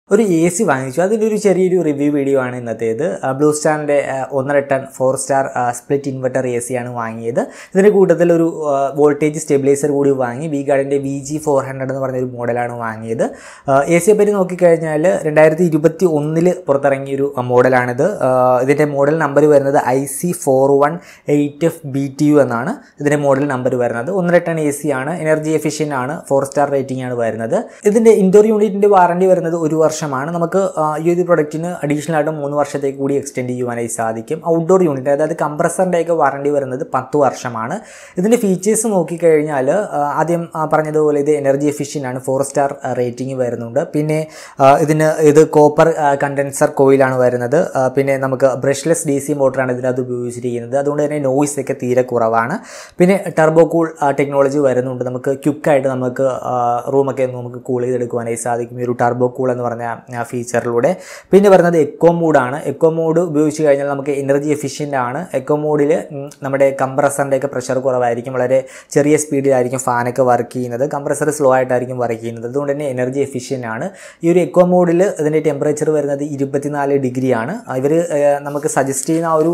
ഒരു A C വാങ്ങിച്ചു അതിൻ്റെ ഒരു ചെറിയൊരു റിവ്യൂ വീഡിയോ ആണ് ഇന്നത്തേത് ബ്ലൂ സ്റ്റാറിൻ്റെ ഒന്നര ton four star split inverter A C ആണ് വാങ്ങിയത് ഇതിൻ്റെ കൂട്ടത്തിൽ ഒരു വോൾട്ടേജ് സ്റ്റെബിലൈസർ കൂടി വാങ്ങി വി ഗാർഡിൻ്റെ വി ജി ഫോർ ഹൺഡ്രഡ് എന്ന് പറഞ്ഞൊരു മോഡലാണ് വാങ്ങിയത് എ സിയെ പറ്റി നോക്കിക്കഴിഞ്ഞാൽ രണ്ടായിരത്തി ഇരുപത്തി ഒന്നിൽ പുറത്തിറങ്ങിയൊരു മോഡലാണിത് ഇതിൻ്റെ മോഡൽ നമ്പർ വരുന്നത് I C four one eight F B T U എന്നാണ് ഇതിൻ്റെ മോഡൽ നമ്പർ വരുന്നത് ഒന്നര ടൺ എ സി ആണ് എനർജി എഫിഷ്യൻ്റ് ആണ് ഫോർ സ്റ്റാർ റേറ്റിംഗ് ആണ് വരുന്നത് ഇതിൻ്റെ ഇൻഡോർ യൂണിറ്റിൻ്റെ വാറണ്ടി വരുന്നത് ഒരു വർഷമാണ് നമുക്ക് ആ, ഈ ഒരു പ്രൊഡക്റ്റിന് അഡീഷണൽ ആയിട്ട് മൂന്ന് വർഷത്തേക്ക് കൂടി എക്സ്റ്റെൻഡ് ചെയ്യുവാനായി സാധിക്കും ഔട്ട്ഡോർ യൂണിറ്റ് അതായത് കംപ്രസറിൻ്റെയൊക്കെ വാറണ്ടി വരുന്നത് പത്ത് വർഷമാണ് ഇതിൻ്റെ ഫീച്ചേഴ്സ് നോക്കിക്കഴിഞ്ഞാൽ ആ, ആദ്യം ആ, പറഞ്ഞതുപോലെ ഇത് എനർജി എഫിഷ്യൻ്റ് ആണ് ഫോർ സ്റ്റാർ റേറ്റിംഗ് വരുന്നുണ്ട് പിന്നെ ആ, ഇതിന് ഇത് കോപ്പർ കണ്ടൻസർ കോയിലാണ് വരുന്നത് ആ, പിന്നെ നമുക്ക് ബ്രഷ്ലെസ് ഡി സി മോട്ടറാണ് ഇതിനകത്ത് ഉപയോഗിച്ചിരിക്കുന്നത് അതുകൊണ്ട് തന്നെ നോയ്സ് ഒക്കെ തീരെ കുറവാണ് പിന്നെ ടർബോ കൂൾ ടെക്നോളജി വരുന്നുണ്ട് നമുക്ക് ക്വിക്കായിട്ട് നമുക്ക് റൂമൊക്കെ നമുക്ക് കൂൾ ചെയ്തെടുക്കുവാനായി സാധിക്കും ഈ ഒരു ടർബോ കൂൾ എന്ന് പറഞ്ഞ ഫീച്ചറിലൂടെ പിന്നെ വരുന്നത് എക്കോ മോഡാണ് എക്കോ മോഡ് ഉപയോഗിച്ച് കഴിഞ്ഞാൽ നമുക്ക് എനർജി എഫിഷ്യൻ്റ് ആണ് എക്കോ മോഡിൽ നമ്മുടെ കംപ്രസറിൻ്റെ ഒക്കെ പ്രഷർ കുറവായിരിക്കും വളരെ ചെറിയ സ്പീഡിലായിരിക്കും ഫാനൊക്കെ വർക്ക് ചെയ്യുന്നത് കംപ്രസർ സ്ലോ ആയിട്ടായിരിക്കും വർക്ക് ചെയ്യുന്നത് അതുകൊണ്ട് തന്നെ എനർജി എഫിഷ്യൻ്റ് ആണ് ഈ ഒരു എക്കോ മോഡിൽ ഇതിൻ്റെ ടെമ്പറേച്ചർ വരുന്നത് ഇരുപത്തിനാല് ഡിഗ്രിയാണ് ഇവർ നമുക്ക് സജസ്റ്റ് ചെയ്യുന്ന ആ ഒരു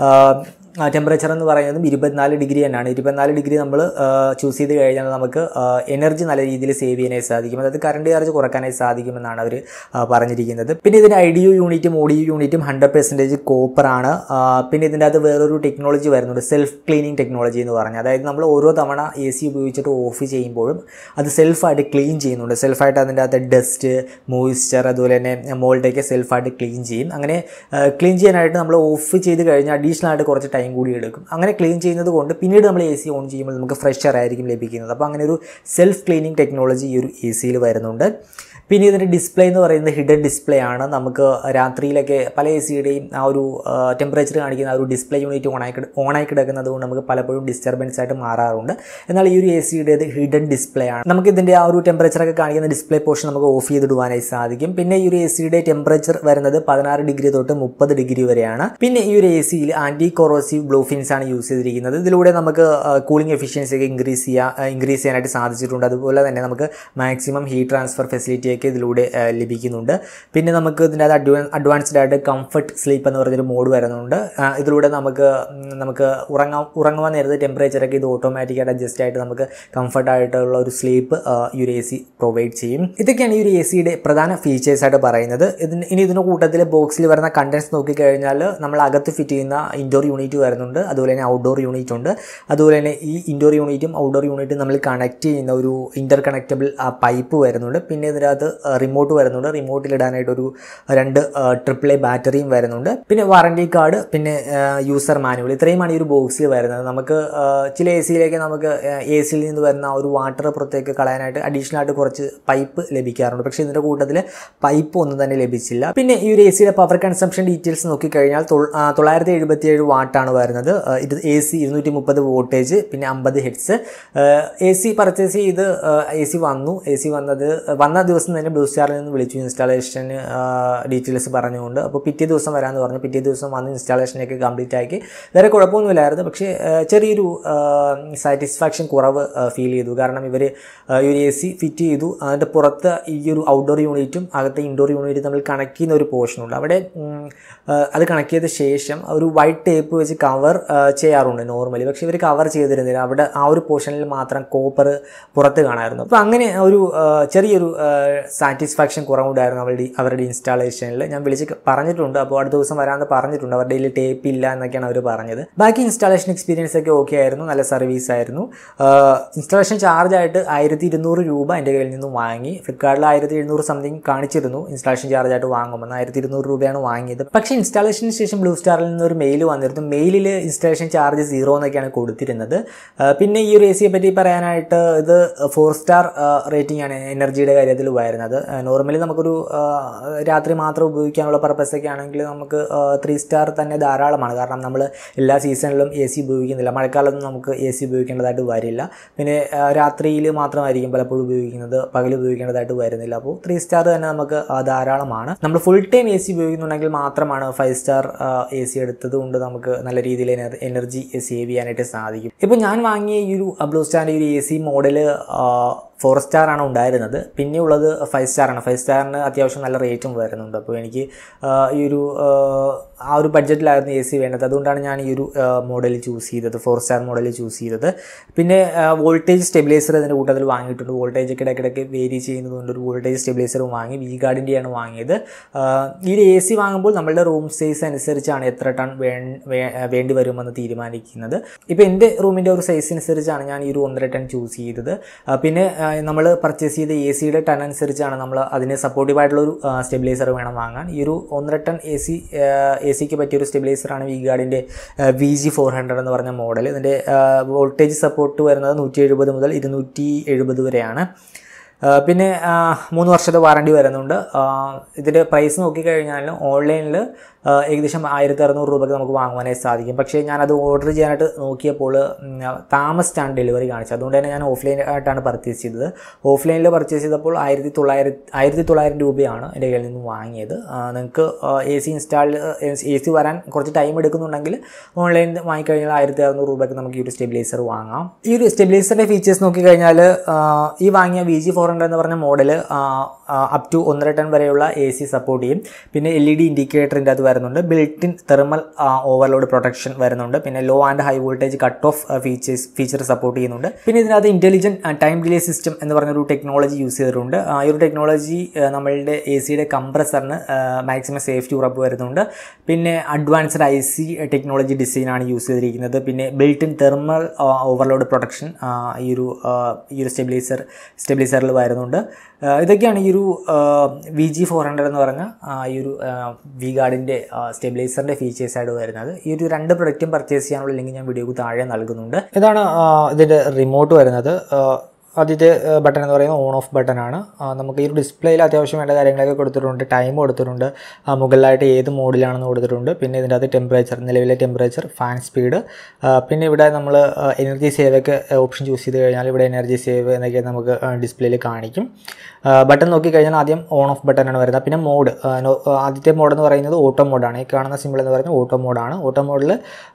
ടെമ്പറേച്ചർ എന്ന് പറയുന്നതും ഇരുപത്തിനാല് ഡിഗ്രി തന്നെയാണ് ഇരുപത്തിനാല് ഡിഗ്രി നമ്മൾ ചൂസ് ചെയ്ത് കഴിഞ്ഞാൽ നമുക്ക് എനർജി നല്ല രീതിയിൽ സേവ് ചെയ്യാനായി സാധിക്കും അതായത് കറണ്ട് ചാർജ് കുറക്കാനായി സാധിക്കുമെന്നാണ് അവർ പറഞ്ഞിരിക്കുന്നത് പിന്നെ ഇതിൻ്റെ ഐ ഡി യു യൂണിറ്റും ഒ ഡി യു യൂണിറ്റും ഹൺഡ്രഡ് പെർസെൻറ്റേജ് കോപ്പറാണ് പിന്നെ ഇതിൻ്റെ അകത്ത് വേറൊരു ടെക്നോളജി വരുന്നുണ്ട് സെൽഫ് ക്ലീനിങ് ടെക്നോളജി എന്ന് പറഞ്ഞാൽ അതായത് നമ്മൾ ഓരോ തവണ എ സി ഉപയോഗിച്ചിട്ട് ഓഫ് ചെയ്യുമ്പോഴും അത് സെൽഫായിട്ട് ക്ലീൻ ചെയ്യുന്നുണ്ട് സെൽഫായിട്ട് അതിൻ്റെ അകത്ത് ഡസ്റ്റ് മോയിസ്ചർ അതുപോലെ തന്നെ മോൾഡൊക്കെ സെൽഫായിട്ട് ക്ലീൻ ചെയ്യും അങ്ങനെ ക്ലീൻ ചെയ്യാനായിട്ട് നമ്മൾ ഓഫ് ചെയ്ത് കഴിഞ്ഞാൽ അഡീഷണൽ ആയിട്ട് കുറച്ച് ടൈം കൂടി എടുക്കും അങ്ങനെ ക്ലീൻ ചെയ്യുന്നത് കൊണ്ട് പിന്നീട് നമ്മൾ എ സി ഓൺ ചെയ്യുമ്പോൾ നമുക്ക് ഫ്രഷ് എയർ ആയിരിക്കും ലഭിക്കുന്നത് അപ്പോൾ അങ്ങനെ ഒരു സെൽഫ് ക്ലീനിങ് ടെക്നോളജി ഈ ഒരു എ സിയിൽ വരുന്നുണ്ട് പിന്നെ ഇതിൻ്റെ ഡിസ്പ്ലേ എന്ന് പറയുന്നത് ഹിഡൻ ഡിസ്പ്ലേ ആണ് നമുക്ക് രാത്രിയിലൊക്കെ പല എ സിയുടെയും ആ ഒരു ടെമ്പറേച്ചർ കാണിക്കുന്ന ആ ഒരു ഡിസ്പ്ലേ യൂണിറ്റ് ഓണായി കിട- ഓണായി കിടക്കുന്നത് കൊണ്ട് നമുക്ക് പലപ്പോഴും ഡിസ്റ്റർബൻസ് ആയിട്ട് മാറാറുണ്ട് എന്നാൽ ഈ ഒരു എ സിയുടേത് ഹിഡൻ ഡിസ്പ്ലേ ആണ് നമുക്ക് ഇതിൻ്റെ ആ ഒരു ടെമ്പറേച്ചറൊക്കെ കാണിക്കുന്ന ഡിസ്പ്ലേ പോർഷൻ നമുക്ക് ഓഫ് ചെയ്തിടുവാനായി സാധിക്കും പിന്നെ ഈ ഒരു എ സിയുടെ ടെമ്പറേച്ചർ വരുന്നത് പതിനാറ് ഡിഗ്രി തൊട്ട് മുപ്പത് ഡിഗ്രി വരെയാണ് പിന്നെ ഈ ഒരു എ സിയിൽ ആൻറ്റി കൊറോസീവ് ബ്ലൂ ഫിൻസ് ആണ് യൂസ് ചെയ്തിരിക്കുന്നത് ഇതിലൂടെ നമുക്ക് കൂളിംഗ് എഫിഷ്യൻസി ഒക്കെ ഇൻക്രീസ് ചെയ്യുക ഇൻക്രീസ് ചെയ്യാനായിട്ട് സാധിച്ചിട്ടുണ്ട് അതുപോലെ തന്നെ നമുക്ക് മാക്സിമം ഹീറ്റ് ട്രാൻസ്ഫർ ഫെസിലിറ്റി ഒക്കെ ഇതിലൂടെ ആ, ലഭിക്കുന്നുണ്ട് പിന്നെ നമുക്ക് ഇതിൻ്റെ അത് അഡ്വാൻ അഡ്വാൻസ്ഡ് ആയിട്ട് കംഫർട്ട് സ്ലീപ്പ് എന്ന് പറഞ്ഞൊരു മോഡ് വരുന്നുണ്ട് ആ, ഇതിലൂടെ നമുക്ക് ഉം, നമുക്ക് ഉറങ്ങാൻ ഉറങ്ങുവാൻ നേരത്തെ ടെമ്പറേച്ചറൊക്കെ ഇത് ഓട്ടോമാറ്റിക്കായിട്ട് അഡ്ജസ്റ്റ് ആയിട്ട് നമുക്ക് കംഫർട്ട് ആയിട്ടുള്ള ഒരു സ്ലീപ്പ് ഈ ഒരു എ സി പ്രൊവൈഡ് ചെയ്യും ഇതൊക്കെയാണ് ഈ ഒരു എ സിയുടെ പ്രധാന ഫീച്ചേഴ്സ് ആയിട്ട് പറയുന്നത് ഇതിന് ഇനി ഇതിൻ്റെ കൂട്ടത്തിൽ ബോക്സിൽ വരുന്ന കണ്ടൻസ് നോക്കിക്കഴിഞ്ഞാൽ നമ്മൾ അകത്ത് ഫിറ്റ് ചെയ്യുന്ന ഇൻഡോർ യൂണിറ്റ് വരുന്നുണ്ട് അതുപോലെ തന്നെ ഔട്ട്ഡോർ യൂണിറ്റ് ഉണ്ട് അതുപോലെ തന്നെ ഈ ഇൻഡോർ യൂണിറ്റും ഔട്ട്ഡോർ യൂണിറ്റും നമ്മൾ കണക്ട് ചെയ്യുന്ന ഒരു ഇൻ്റർ കണക്റ്റബിൾ പൈപ്പ് വരുന്നുണ്ട് പിന്നെ ഇതിനകത്ത് റിമോട്ട് വരുന്നുണ്ട് റിമോട്ടിൽ ഇടാനായിട്ടൊരു രണ്ട് ട്രിപ്പിൾ എ ബാറ്ററിയും വരുന്നുണ്ട് പിന്നെ വാറണ്ടി കാർഡ് പിന്നെ യൂസർ മാനുവൽ ഇത്രയുമാണ് ഈ ഒരു ബോക്സിൽ വരുന്നത് നമുക്ക് ആ, ചില എ സിയിലേക്ക് നമുക്ക് എ സിയിൽ നിന്ന് വരുന്ന ആ ഒരു വാട്ടർ പുറത്തേക്ക് കളയാനായിട്ട് അഡീഷണൽ ആയിട്ട് കുറച്ച് പൈപ്പ് ലഭിക്കാറുണ്ട് പക്ഷേ ഇതിൻ്റെ കൂട്ടത്തിൽ പൈപ്പ് ഒന്നും തന്നെ ലഭിച്ചില്ല പിന്നെ ഈ ഒരു എ സിയുടെ പവർ കൺസംഷൻ ഡീറ്റെയിൽസ് നോക്കിക്കഴിഞ്ഞാൽ തൊൾ- ആ, തൊള്ളായിരത്തി എഴുപത്തി ഏഴ് വാട്ടാണ് വരുന്നത് ആ, ഇത് എ സി ഇരുന്നൂറ്റി മുപ്പത് വോൾട്ടേജ് പിന്നെ അമ്പത് ഹെഡ്സ് എ സി പർച്ചേസ് ചെയ്ത് എ സി വന്നു എ സി വന്നത് വന്ന ദിവസം തന്നെ ബ്ലൂ സ്റ്റാറിൽ നിന്ന് വിളിച്ചു ഇൻസ്റ്റാളേഷൻ ഡീറ്റെയിൽസ് പറഞ്ഞുകൊണ്ട് അപ്പോൾ പിറ്റേ ദിവസം വരാമെന്ന് പറഞ്ഞു പിറ്റേ ദിവസം വന്ന് ഇൻസ്റ്റാളേഷനൊക്കെ കംപ്ലീറ്റ് ആക്കി വേറെ കുഴപ്പമൊന്നുമില്ലായിരുന്നു പക്ഷേ ആ, ചെറിയൊരു സാറ്റിസ്ഫാക്ഷൻ കുറവ് ഫീൽ ചെയ്തു കാരണം ഇവർ ഈ ഒരു എ സി ഫിറ്റ് ചെയ്തു അതിൻ്റെ പുറത്ത് ഈ ഒരു ഔട്ട്ഡോർ യൂണിറ്റും അകത്തെ ഇൻഡോർ യൂണിറ്റും തമ്മിൽ കണക്ട് ചെയ്യുന്ന ഒരു പോർഷനുണ്ട് അവിടെ ഉം, ആ, അത് കണക്ട് ചെയ്ത ശേഷം ഒരു വൈറ്റ് ടേപ്പ് വെച്ച് കവർ ചെയ്യാറുണ്ട് നോർമലി പക്ഷേ ഇവർ കവർ ചെയ്തിരുന്നില്ല അവിടെ ആ ഒരു പോർഷനിൽ മാത്രം കോപ്പർ പുറത്ത് കാണാമായിരുന്നു അപ്പോൾ അങ്ങനെ ഒരു ആ, ചെറിയൊരു സാറ്റിസ്ഫാക്ഷൻ കുറവുണ്ടായിരുന്നു അവരുടെ അവരുടെ ഇൻസ്റ്റാളേഷനിൽ ഞാൻ വിളിച്ച് പറഞ്ഞിട്ടുണ്ട് അപ്പോൾ അടുത്ത ദിവസം വരാമെന്ന് പറഞ്ഞിട്ടുണ്ട് അവരുടെ കയ്യിൽ ടേപ്പ് ഇല്ല എന്നൊക്കെയാണ് അവർ പറഞ്ഞത് ബാക്കി ഇൻസ്റ്റാളേഷൻ എക്സ്പീരിയൻസ് ഒക്കെ ഓക്കെ ആയിരുന്നു നല്ല സർവീസ് ആയിരുന്നു ഇൻസ്റ്റാളേഷൻ ചാർജ് ആയിട്ട് ആയിരത്തി ഇരുന്നൂറ് രൂപ എൻ്റെ കയ്യിൽ നിന്നും വാങ്ങി ഫ്ലിപ്കാർട്ടിൽ ആയിരത്തി എഴുന്നൂറ് സംതിങ് കാണിച്ചിരുന്നു ഇൻസ്റ്റാളേഷൻ ചാർജ് ആയിട്ട് വാങ്ങുമെന്ന് ആയിരത്തി ഇരുന്നൂറ് രൂപയാണ് വാങ്ങിയത് പക്ഷേ ഇൻസ്റ്റാളേഷന് ശേഷം ബ്ലൂ സ്റ്റാറിൽ നിന്ന് ഒരു മെയിൽ വന്നിരുന്നു മെയിലിൽ ഇൻസ്റ്റാളേഷൻ ചാർജ് സീറോ എന്നൊക്കെയാണ് കൊടുത്തിരുന്നത് ആ, പിന്നെ ഈ ഒരു എ സിയെ പറ്റി പറയാനായിട്ട് ഇത് ഫോർ സ്റ്റാർ റേറ്റിംഗ് ആണ് എനർജിയുടെ കാര്യത്തിൽ വരുന്നത് നോർമലി നമുക്കൊരു ആ, രാത്രി മാത്രം ഉപയോഗിക്കാനുള്ള പർപ്പസ് ഒക്കെ ആണെങ്കിൽ നമുക്ക് ത്രീ സ്റ്റാർ തന്നെ ധാരാളമാണ് കാരണം നമ്മൾ എല്ലാ സീസണിലും എ സി ഉപയോഗിക്കുന്നില്ല മഴക്കാലത്തൊന്നും നമുക്ക് എ സി ഉപയോഗിക്കേണ്ടതായിട്ട് വരില്ല പിന്നെ രാത്രിയിൽ മാത്രമായിരിക്കും പലപ്പോഴും ഉപയോഗിക്കുന്നത് പകൽ ഉപയോഗിക്കേണ്ടതായിട്ട് വരുന്നില്ല അപ്പോൾ ത്രീ സ്റ്റാർ തന്നെ നമുക്ക് ആ, ധാരാളമാണ് നമ്മൾ ഫുൾ ടൈം എ സി ഉപയോഗിക്കുന്നുണ്ടെങ്കിൽ മാത്രമാണ് ഫൈവ് സ്റ്റാർ എ സി എടുത്തത് കൊണ്ട് നമുക്ക് നല്ല രീതിയിൽ എനർജി സേവ് ചെയ്യാനായിട്ട് സാധിക്കും ഇപ്പോൾ ഞാൻ വാങ്ങിയ ഈ ഒരു ബ്ലൂ സ്റ്റാറിൻ്റെ ഒരു A C model four star ആണ് ഉണ്ടായിരുന്നത് പിന്നെ ഉള്ളത് ഫൈവ് സ്റ്റാർ ആണ് ഫൈവ് സ്റ്റാറിന് അത്യാവശ്യം നല്ല റേറ്റും വരുന്നുണ്ട് അപ്പോൾ എനിക്ക് ആ, ഈ ഒരു ആ, ആ ഒരു ബഡ്ജറ്റിലായിരുന്നു എ സി വേണ്ടത് അതുകൊണ്ടാണ് ഞാൻ ഈ ഒരു മോഡൽ ചൂസ് ചെയ്തത് ഫോർ സ്റ്റാർ മോഡൽ ചൂസ് ചെയ്തത് പിന്നെ വോൾട്ടേജ് സ്റ്റെബിലൈസർ അതിൻ്റെ കൂട്ടത്തിൽ വാങ്ങിയിട്ടുണ്ട് വോൾട്ടേജ് ഒക്കെ ഇടയ്ക്കിടയ്ക്ക് വേരി ചെയ്യുന്നതുകൊണ്ട് ഒരു വോൾട്ടേജ് സ്റ്റെബിലൈസറും വാങ്ങി വി ഗാർഡിൻ്റെയാണ് വാങ്ങിയത് ആ, ഈ ഒരു എ സി വാങ്ങുമ്പോൾ നമ്മളുടെ റൂം സൈസ് അനുസരിച്ചാണ് എത്ര ടൺ വേ വേ- വേണ്ടി വരുമെന്ന് തീരുമാനിക്കുന്നത് ഇപ്പോൾ എൻ്റെ റൂമിൻ്റെ ഒരു സൈസ് അനുസരിച്ചാണ് ഞാൻ ഈ ഒരു ഒന്നര ടൺ ചൂസ് ചെയ്തത് ആ, പിന്നെ നമ്മൾ പർച്ചേസ് ചെയ്ത എ സിയുടെ ടൺ അനുസരിച്ചാണ് നമ്മൾ അതിന് സപ്പോർട്ടീവ് ആയിട്ടുള്ള ഒരു സ്റ്റെബിലൈസർ വേണം വാങ്ങാൻ ഈ ഒരു ഒന്നര ടൺ എ സി എ സിക്ക് പറ്റിയ ഒരു സ്റ്റെബിലൈസറാണ് വി ഗാർഡിൻ്റെ വി ജി ഫോർ ഹൺഡ്രഡ് എന്ന് പറഞ്ഞ മോഡൽ ഇതിൻ്റെ വോൾട്ടേജ് സപ്പോർട്ട് വരുന്നത് നൂറ്റി എഴുപത് മുതൽ ഇരുന്നൂറ്റി എഴുപത് വരെയാണ് ആ, പിന്നെ ആ, മൂന്ന് വർഷത്തെ വാറണ്ടി വരുന്നുണ്ട് ആ, ഇതിൻ്റെ പ്രൈസ് നോക്കിക്കഴിഞ്ഞാൽ ഓൺലൈനിൽ ഏകദേശം ആയിരത്തി അറുന്നൂറ് രൂപയ്ക്ക് നമുക്ക് വാങ്ങുവാനായി സാധിക്കും പക്ഷേ ഞാനത് ഓർഡർ ചെയ്യാനായിട്ട് നോക്കിയപ്പോൾ ഉം, താമസിച്ചാണ് ഡെലിവറി കാണിച്ചത് അതുകൊണ്ട് തന്നെ ഞാൻ ഓഫ്ലൈൻ ആയിട്ടാണ് പർച്ചേസ് ചെയ്തത് ഓഫ്ലൈനിൽ പർച്ചേസ് ചെയ്തപ്പോൾ ആയിരത്തി തൊള്ളായിരത്തി ആയിരത്തി തൊള്ളായിരം രൂപയാണ് എൻ്റെ കയ്യിൽ നിന്ന് വാങ്ങിയത് നിങ്ങൾക്ക് A C install A C വരാൻ കുറച്ച് ടൈം എടുക്കുന്നുണ്ടെങ്കിൽ ഓൺലൈനിൽ വാങ്ങിക്കഴിഞ്ഞാൽ ആയിരത്തി അറുന്നൂറ് രൂപയ്ക്ക് നമുക്ക് ഈ ഒരു സ്റ്റെബിലൈസർ വാങ്ങാം ഈ ഒരു സ്റ്റെബിലൈസറിൻ്റെ ഫീച്ചേഴ്സ് നോക്കിക്കഴിഞ്ഞാൽ ഈ വാങ്ങിയ വി ജി ഫോർ ഹൺഡ്രഡ് എന്ന് പറഞ്ഞ മോഡൽ അപ് ടു ഒന്നര ടൺ വരെയുള്ള എ സി സപ്പോർട്ട് ചെയ്യും പിന്നെ എൽ ഇ ഡി ഇൻഡിക്കേറ്ററിൻ്റെ അത് വരുന്നുണ്ട് built in thermal overload protection വരുന്നുണ്ട് പിന്നെ low and high voltage cut off features feature support ചെയ്യുന്നുണ്ട് പിന്നെ ഇതിനകത്ത് ഇൻ്റലിജൻറ്റ് ടൈം ഡിലേ സിസ്റ്റം എന്ന് പറഞ്ഞൊരു ടെക്നോളജി യൂസ് ചെയ്തിട്ടുണ്ട് ആ, ഈ ഒരു ടെക്നോളജി നമ്മളുടെ എ സിയുടെ കംപ്രസറിന് മാക്സിമം സേഫ്റ്റി ഉറപ്പ് വരുന്നുണ്ട് പിന്നെ അഡ്വാൻസ്ഡ് ഐ സി ടെക്നോളജി ഡിസൈനാണ് യൂസ് ചെയ്തിരിക്കുന്നത് പിന്നെ built in thermal overload protection ഈ ഒരു ആ, ഈ ഒരു സ്റ്റെബിലൈസർ സ്റ്റെബിലൈസറിൽ വരുന്നുണ്ട് ആ, ഇതൊക്കെയാണ് ഈ ഒരു വി ജി ഫോർ ഹൺഡ്രഡ് എന്ന് പറഞ്ഞ ആ, ഈ ഒരു വി ഗാർഡിൻ്റെ സ്റ്റെബിലൈസറിൻ്റെ ഫീച്ചേഴ്സായിട്ട് വരുന്നത് ഈ ഒരു രണ്ട് പ്രൊഡക്റ്റും പർച്ചേസ് ചെയ്യാനുള്ള ലിങ്ക് ഞാൻ വീഡിയോക്ക് താഴെ നൽകുന്നുണ്ട് ഇതാണ് ഇതിൻ്റെ റിമോട്ട് വരുന്നത് ആദ്യത്തെ ബട്ടൺ എന്ന് പറയുന്നത് ഓൺ ഓഫ് ബട്ടൺ ആണ് ആ, നമുക്ക് ഈ ഒരു ഡിസ്പ്ലേയിൽ അത്യാവശ്യം വേണ്ട കാര്യങ്ങളൊക്കെ കൊടുത്തിട്ടുണ്ട് ടൈം കൊടുത്തിട്ടുണ്ട് ആ, മുകളിലായിട്ട് ഏത് മോഡിലാണെന്ന് കൊടുത്തിട്ടുണ്ട് പിന്നെ ഇതിൻ്റെ അകത്ത് ടെമ്പറേച്ചർ നിലവിലെ ടെമ്പറേച്ചർ ഫാൻ സ്പീഡ് പിന്നെ ഇവിടെ നമ്മൾ എനർജി സേവൊക്കെ ഓപ്ഷൻ ചൂസ് ചെയ്ത് കഴിഞ്ഞാൽ ഇവിടെ എനർജി സേവ് എന്നൊക്കെ നമുക്ക് ഡിസ്പ്ലേയിൽ കാണിക്കും ബട്ടൺ നോക്കിക്കഴിഞ്ഞാൽ ആദ്യം ഓൺ ഓഫ് ബട്ടൺ ആണ് വരുന്നത് പിന്നെ മോഡ് ആദ്യത്തെ മോഡ് എന്ന് പറയുന്നത് ഓട്ടോ മോഡാണ് ഈ കാണുന്ന സിമ്പിൾ എന്ന് പറയുന്നത് ഓട്ടോ മോഡാണ് ഓട്ടോ മോഡിൽ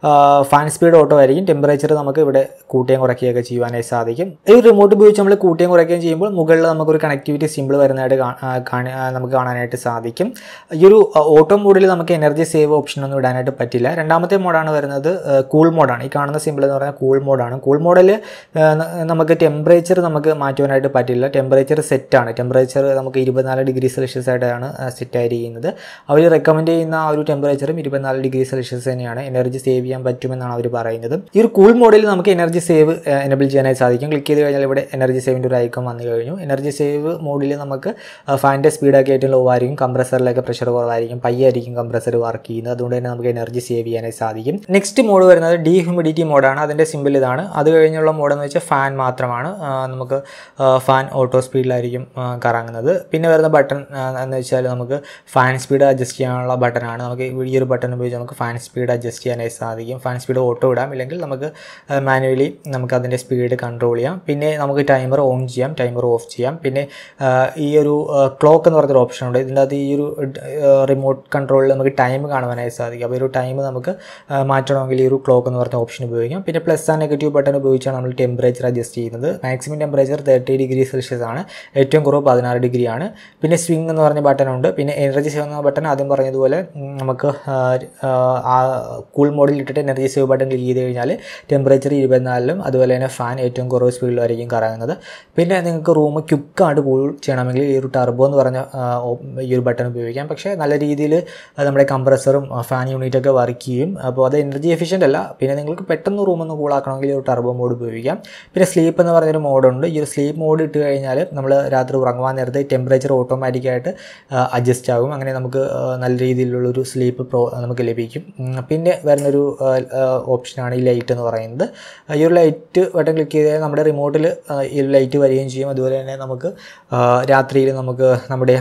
ഫാൻ സ്പീഡ് ഓട്ടോ ആയിരിക്കും ടെമ്പറേച്ചർ നമുക്ക് ഇവിടെ കൂട്ടുകയും കുറയ്ക്കുകയൊക്കെ ചെയ്യുവാനായി സാധിക്കും ഈ റിമോട്ട് ഉപയോഗിച്ച് നമ്മൾ കൂട്ടുകയും കുറയ്ക്കുകയും ചെയ്യുമ്പോൾ മുകളിൽ നമുക്കൊരു കണക്ടിവിറ്റി സിമ്പിൾ വരുന്നതായിട്ട് കാ- ആ, കാണി- ആ, നമുക്ക് കാണാനായിട്ട് സാധിക്കും ഈ ഒരു ഓട്ടോ മോഡിൽ നമുക്ക് എനർജി സേവ് ഓപ്ഷൻ ഒന്നും ഇടാനായിട്ട് പറ്റില്ല രണ്ടാമത്തെ മോഡാണ് വരുന്നത് കൂൾ മോഡാണ് ഈ കാണുന്ന സിമ്പിൾ എന്ന് പറഞ്ഞാൽ കൂൾ മോഡാണ് കൂൾ മോഡിൽ നമുക്ക് ടെമ്പറേച്ചർ നമുക്ക് മാറ്റുവാനായിട്ട് പറ്റില്ല ടെമ്പറേച്ചർ സെറ്റാണ് ടെമ്പറേച്ചർ നമുക്ക് ഇരുപത്തിനാല് ഡിഗ്രി സെൽഷ്യസ് ആയിട്ടാണ് സെറ്റ് ആയിരിക്കുന്നത് അവർ റെക്കമെൻഡ് ചെയ്യുന്ന ആ ഒരു ടെമ്പറേച്ചറും ഇരുപത്തിനാല് ഡിഗ്രി സെൽഷ്യസ് തന്നെയാണ് എനർജി സേവ് ചെയ്യാൻ പറ്റുമെന്നാണ് അവർ പറയുന്നത് ഈ ഒരു കൂൾ മോഡിൽ നമുക്ക് എനർജി സേവ് എനബിൾ ചെയ്യാനായി സാധിക്കും ക്ലിക്ക് ചെയ്ത് കഴിഞ്ഞാൽ ഇവിടെ എനർജി സേവിൻ്റെ ഒരു ഐക്കൺ വന്നു കഴിഞ്ഞു എനർജി സേവ് മോഡിൽ നമുക്ക് ഫാനിൻ്റെ സ്പീഡൊക്കെ ഏറ്റവും ലോ ആയിരിക്കും കംപ്രസറിലൊക്കെ പ്രഷർ കുറവായിരിക്കും പയ്യായിരിക്കും കംപ്രസർ വർക്ക് ചെയ്യുന്നത് അതുകൊണ്ട് തന്നെ നമുക്ക് എനർജി സേവ് ചെയ്യാനായി സാധിക്കും നെക്സ്റ്റ് മോഡ് വരുന്നത് ഡീഹ്യൂമിഡിറ്റി മോഡാണ് അതിൻ്റെ സിമ്പിൾ ഇതാണ് അത് കഴിഞ്ഞുള്ള മോഡ് എന്ന് വെച്ചാൽ ഫാൻ മാത്രമാണ് ആ, നമുക്ക് ഫാൻ ഓട്ടോ സ്പീഡിലായിരിക്കും ആ, കറങ്ങുന്നത് പിന്നെ വരുന്ന ബട്ടൺ എന്ന് വെച്ചാൽ നമുക്ക് ഫാൻ സ്പീഡ് അഡ്ജസ്റ്റ് ചെയ്യാനുള്ള ബട്ടണാണ് നമുക്ക് ഈ ഒരു ബട്ടൺ ഉപയോഗിച്ച് നമുക്ക് ഫാൻ സ്പീഡ് അഡ്ജസ്റ്റ് ചെയ്യാനായി സാധിക്കും ഫാൻ സ്പീഡ് ഓട്ടോ ഇടാം ഇല്ലെങ്കിൽ നമുക്ക് മാനുവലി നമുക്ക് അതിൻ്റെ സ്പീഡ് കൺട്രോൾ ചെയ്യാം പിന്നെ നമുക്ക് ടൈമർ ഓൺ ചെയ്യാം ടൈമർ ഓഫ് ചെയ്യാം പിന്നെ ആ, ഈ ഒരു ക്ലോക്ക് എന്ന് പറഞ്ഞൊരു ഓപ്ഷൻ ഉണ്ട് ഇതിൻ്റെ അകത്ത് ഈ ഒരു റിമോട്ട് കൺട്രോളിൽ നമുക്ക് ടൈം കാണുവാനായി സാധിക്കും അപ്പോൾ ഈ ഒരു ടൈം നമുക്ക് ആ, മാറ്റണമെങ്കിൽ ഈ ഒരു ക്ലോക്ക് എന്ന് പറഞ്ഞ ഓപ്ഷൻ ഉപയോഗിക്കാം പിന്നെ പ്ലസ് ആൻഡ് നെഗറ്റീവ് ബട്ടൺ ഉപയോഗിച്ചാണ് നമ്മൾ ടെമ്പറേച്ചർ അഡ്ജസ്റ്റ് ചെയ്യുന്നത് maximum temperature thirty degree Celsius ആണ് ഏറ്റവും കുറവ് പതിനാറ് ഡിഗ്രി ആണ് പിന്നെ സ്വിംഗ് എന്ന് പറഞ്ഞ ബട്ടൺ ഉണ്ട് പിന്നെ എനർജി സേവ് എന്ന ബട്ടൺ ആദ്യം പറഞ്ഞതുപോലെ ഉം, നമുക്ക് ആ കൂൾ മോഡിൽ ഇട്ടിട്ട് എനർജി സേവ് ബട്ടൺ ക്ലിക്ക് ചെയ്ത് കഴിഞ്ഞാൽ ടെമ്പറേച്ചർ ഇരുപത്തിനാലിലും അതുപോലെ തന്നെ ഫാൻ ഏറ്റവും കുറവ് സ്പീഡിലായിരിക്കും കറങ്ങുന്നത് പിന്നെ നിങ്ങൾക്ക് റൂം ക്യുക്കായിട്ട് കൂൾ ചെയ്യണമെങ്കിൽ ഈ ഒരു ടർബോ എന്ന് പറഞ്ഞ ആ, ഓ- ഈ ഒരു ബട്ടൺ ഉപയോഗിക്കാം പക്ഷേ നല്ല രീതിയിൽ നമ്മുടെ കംപ്രസറും ഫാൻ യൂണിറ്റൊക്കെ വർക്ക് ചെയ്യും അപ്പോൾ അത് എനർജി എഫിഷ്യൻ്റ് അല്ല പിന്നെ നിങ്ങൾക്ക് പെട്ടെന്ന് റൂം ഒന്ന് കൂളാക്കണമെങ്കിൽ ഈ ഒരു ടർബോ മോഡ് ഉപയോഗിക്കാം പിന്നെ സ്ലീപ്പ് എന്ന് പറഞ്ഞൊരു മോഡുണ്ട് ഈ ഒരു സ്ലീപ്പ് മോഡ് ഇട്ട് കഴിഞ്ഞാൽ നമ്മൾ രാത്രി ഉറങ്ങുവാൻ നേരത്തെ ടെമ്പറേച്ചർ ഓട്ടോമാറ്റിക്കായിട്ട് അഡ്ജസ്റ്റ് ആകും അങ്ങനെ നമുക്ക് ആ, നല്ല രീതിയിലുള്ളൊരു സ്ലീപ്പ് പ്രോ നമുക്ക് ലഭിക്കും ഉം, പിന്നെ വരുന്നൊരു ഓപ്ഷനാണ് ഈ ലൈറ്റ് എന്ന് പറയുന്നത് ഈ ഒരു ലൈറ്റ് ബട്ടൺ ക്ലിക്ക് ചെയ്താൽ നമ്മുടെ റിമോട്ടിൽ ഈ ലൈറ്റ് വരികയും ചെയ്യും അതുപോലെ തന്നെ നമുക്ക് രാത്രിയിൽ നമുക്ക് നമ്മുടെ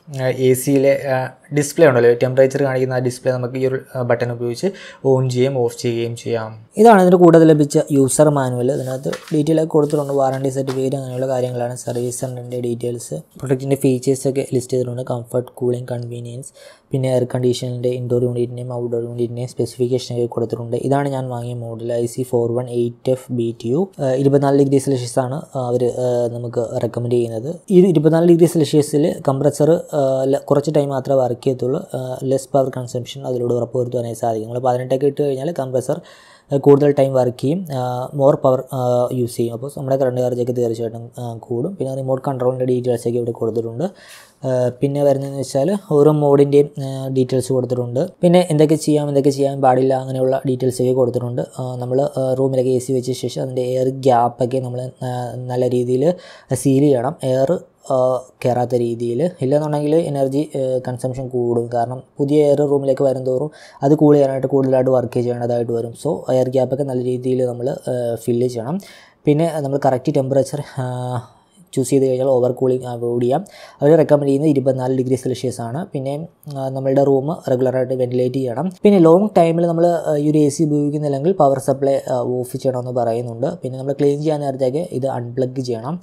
എ സിയിലെ ഡിസ്പ്ലേ ഉണ്ടല്ലോ ടെമ്പറേച്ചർ കാണിക്കുന്ന ആ ഡിസ്പ്ലേ നമുക്ക് ഈ ഒരു ബട്ടൺ ഉപയോഗിച്ച് ഓൺ ചെയ്യുകയും ഓഫ് ചെയ്യുകയും ചെയ്യാം ഇതാണ് ഇതിൻ്റെ കൂടെ ലഭിച്ച യൂസർ മാനുവൽ ഇതിനകത്ത് ഡീറ്റെയിൽ ഒക്കെ കൊടുത്തിട്ടുണ്ട് വാറണ്ടി സർട്ടിഫിക്കറ്റ് അങ്ങനെയുള്ള കാര്യങ്ങളാണ് സർവീസ് സെൻ്ററിൻ്റെ ഡീറ്റെയിൽസ് പ്രൊഡക്റ്റിൻ്റെ ഫീച്ചേഴ്സൊക്കെ ലിസ്റ്റ് ചെയ്തിട്ടുണ്ട് കംഫർട്ട് കൂളിംഗ് കൺവീനിയൻസ് പിന്നെ എയർ കണ്ടീഷനിൻ്റെ ഇൻഡോർ യൂണിറ്റിൻ്റെയും ഔട്ട്ഡോർ യൂണിറ്റിൻ്റെയും സ്പെസിഫിക്കേഷനൊക്കെ കൊടുത്തിട്ടുണ്ട് ഇതാണ് ഞാൻ വാങ്ങിയ model I C four one eight F B T U ഇരുപത്തിനാല് ഡിഗ്രി സെൽഷ്യസ് ആണ് അവർ നമുക്ക് റെക്കമെൻഡ് ചെയ്യുന്നത് ഈ ഇരുപത്തിനാല് ഡിഗ്രി സെൽഷ്യസിൽ കംപ്രസർ കുറച്ച് ടൈം മാത്രമേ വർക്ക് ചെയ്യത്തുള്ളൂ ലെസ് പവർ കൺസംഷൻ അതിലൂടെ ഉറപ്പ് വരുത്തുവാനായി സാധിക്കും നമ്മൾ പതിനെട്ടൊക്കെ ഇട്ട് കഴിഞ്ഞാൽ കംപ്രസർ കൂടുതൽ ടൈം വർക്ക് ചെയ്യും മോർ പവർ യൂസ് ചെയ്യും അപ്പോൾ നമ്മുടെ കറണ്ട് ചാർജൊക്കെ തീർച്ചയായിട്ടും കൂടും പിന്നെ റിമോട്ട് കൺട്രോളിൻ്റെ ഡീറ്റെയിൽസൊക്കെ ഇവിടെ കൊടുത്തിട്ടുണ്ട് പിന്നെ വരുന്നതെന്ന് വെച്ചാൽ ഓരോ മോഡിൻ്റെയും ഡീറ്റെയിൽസ് കൊടുത്തിട്ടുണ്ട് പിന്നെ എന്തൊക്കെ ചെയ്യാം എന്തൊക്കെ ചെയ്യാൻ പാടില്ല അങ്ങനെയുള്ള ഡീറ്റെയിൽസ് ഒക്കെ കൊടുത്തിട്ടുണ്ട് നമ്മൾ റൂമിലൊക്കെ എ സി വെച്ച ശേഷം അതിൻ്റെ എയർ ഗ്യാപ്പൊക്കെ നമ്മൾ നല്ല രീതിയിൽ സീൽ ചെയ്യണം എയർ കയറാത്ത രീതിയിൽ ഇല്ലെന്നുണ്ടെങ്കിൽ എനർജി കൺസംഷൻ കൂടും കാരണം പുതിയ എയർ റൂമിലേക്ക് വരുന്തോറും അത് കൂൾ ചെയ്യാനായിട്ട് കൂടുതലായിട്ട് വർക്ക് ചെയ്യേണ്ടതായിട്ട് വരും സോ എയർ ഗ്യാപ്പൊക്കെ നല്ല രീതിയിൽ നമ്മൾ ഫില്ല് ചെയ്യണം പിന്നെ നമ്മൾ കറക്റ്റ് ടെമ്പറേച്ചർ ചൂസ് ചെയ്ത് കഴിഞ്ഞാൽ ഓവർ കൂളിംഗ് അവോയ്ഡ് ചെയ്യാം അവർ റെക്കമെൻഡ് ചെയ്യുന്നത് ഇരുപത്തിനാല് ഡിഗ്രി സെൽഷ്യസ് ആണ് പിന്നെ നമ്മളുടെ റൂം റെഗുലറായിട്ട് വെന്റിലേറ്റ് ചെയ്യണം പിന്നെ ലോങ് ടൈമിൽ നമ്മൾ ഈ ഒരു എ സി ഉപയോഗിക്കുന്നില്ലെങ്കിൽ പവർ സപ്ലൈ ഓഫ് ചെയ്യണമെന്ന് പറയുന്നുണ്ട് പിന്നെ നമ്മൾ ക്ലീൻ ചെയ്യാൻ നേരത്തേക്ക് ഇത് അൺപ്ലഗ് ചെയ്യണം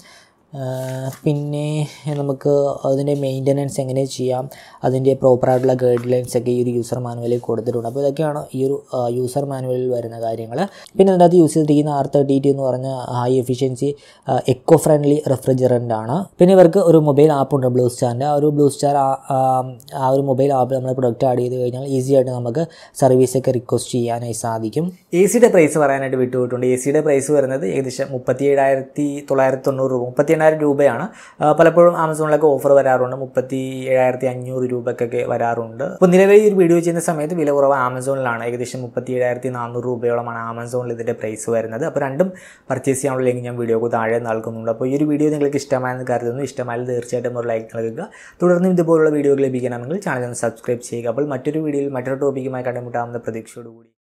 പിന്നെ നമുക്ക് അതിൻ്റെ മെയിൻ്റനൻസ് എങ്ങനെ ചെയ്യാം അതിൻ്റെ പ്രോപ്പറായിട്ടുള്ള ഗൈഡ് ലൈൻസ് ഒക്കെ ഈ ഒരു യൂസർ മാനുവലിൽ കൊടുത്തിട്ടുണ്ട് അപ്പോൾ ഇതൊക്കെയാണ് ഈ ഒരു യൂസർ മാനുവലിൽ വരുന്ന കാര്യങ്ങൾ പിന്നെ അതിനകത്ത് യൂസ് ചെയ്തിരിക്കുന്ന ആർ തേർട്ടി ടു എന്ന് പറഞ്ഞ high efficiency eco friendly refrigerant ആണ് പിന്നെ ഇവർക്ക് ഒരു മൊബൈൽ ആപ്പ് ഉണ്ട് ബ്ലൂ സ്റ്റാറിൻ്റെ ആ ഒരു ബ്ലൂ സ്റ്റാർ ആ ഒരു മൊബൈൽ ആപ്പ് നമ്മൾ പ്രൊഡക്റ്റ് ആഡ് ചെയ്ത് കഴിഞ്ഞാൽ ഈസി ആയിട്ട് നമുക്ക് സർവീസൊക്കെ റിക്വസ്റ്റ് ചെയ്യാനായി സാധിക്കും എ സിയുടെ പ്രൈസ് പറയാനായിട്ട് വിട്ടുപോയിട്ടുണ്ട് എ സിയുടെ പ്രൈസ് വരുന്നത് ഏകദേശം മുപ്പത്തി ഏഴായിരത്തി തൊള്ളായിരത്തി തൊണ്ണൂറ് രൂപ മുപ്പത്തി എണ്ണായിരം രൂപയാണ് പലപ്പോഴും ആമസോണിലൊക്കെ ഓഫർ വരാറുണ്ട് മുപ്പത്തി ഏഴായിരത്തി അഞ്ഞൂറ് രൂപക്കൊക്കെ വരാറുണ്ട് അപ്പോൾ നിലവിൽ ഈ ഒരു വീഡിയോ ചെയ്യുന്ന സമയത്ത് വില കുറവ് ആമസോണിലാണ് ഏകദേശം മുപ്പത്തി ഏഴായിരത്തി നാനൂറ് രൂപയോളമാണ് ആമസോണിൽ ഇതിൻ്റെ പ്രൈസ് വരുന്നത് അപ്പോൾ രണ്ടും പർച്ചേസ് ചെയ്യാനുള്ള ലിങ്ക് ഞാൻ വീഡിയോക്ക് താഴെ നൽകുന്നുണ്ട് അപ്പോൾ ഈ ഒരു വീഡിയോ നിങ്ങൾക്ക് ഇഷ്ടമായെന്ന് കരുതുന്നു ഇഷ്ടമായാലും തീർച്ചയായിട്ടും ഒരു ലൈക്ക് നൽകുക തുടർന്നും ഇതുപോലുള്ള വീഡിയോകൾ ലഭിക്കണമെങ്കിൽ ചാനൽ ഒന്ന് സബ്സ്ക്രൈബ് ചെയ്യുക അപ്പോൾ മറ്റൊരു വീഡിയോയിൽ മറ്റൊരു ടോപ്പിക്കുമായി കണ്ടുമുട്ടാവുന്ന പ്രതീക്ഷയോടുകൂടി